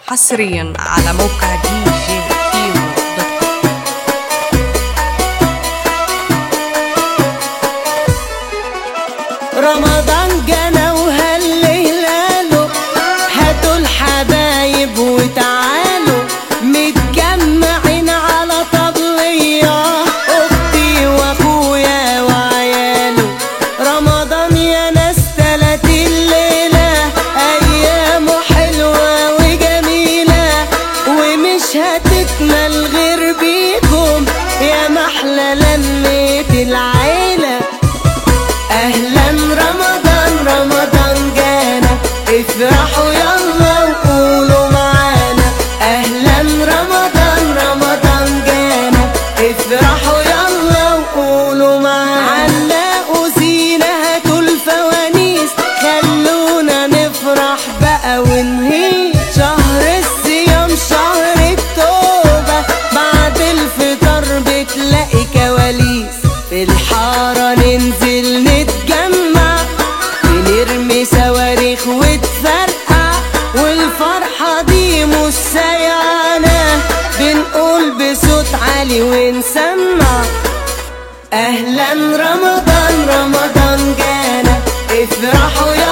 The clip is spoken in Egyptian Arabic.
حصريا على موقع دي جي كيمو دوت كوم رمضان جانا وهالهلاله هاتوا الحبايب وتعالوا متجمعين على طبلية أختي وأخويا وعياله رمضان يا ناس تلاتين ليلة أيامه حلوة وجميلة ومش هتكمل غير بيكم يا محلى لمة العيلة اهلا رمضان رمضان جانا افرحوا يلا وقولوا معانا اهلا رمضان رمضان جانا افرحوا يلا وقولوا معانا علقوا زينة هاتوا الفوانيس خلونا نفرح بقى ونهي شهر الصيام شهر التوبة بعد الفطار بتلاقي كواليس في الحارة ننزل نتجمع بنرمي صواريخ وتفرقع والفرحة دي مش سيعانة بنقول بصوت عالي ونسمع اهلا رمضان رمضان جانا افرحوا يا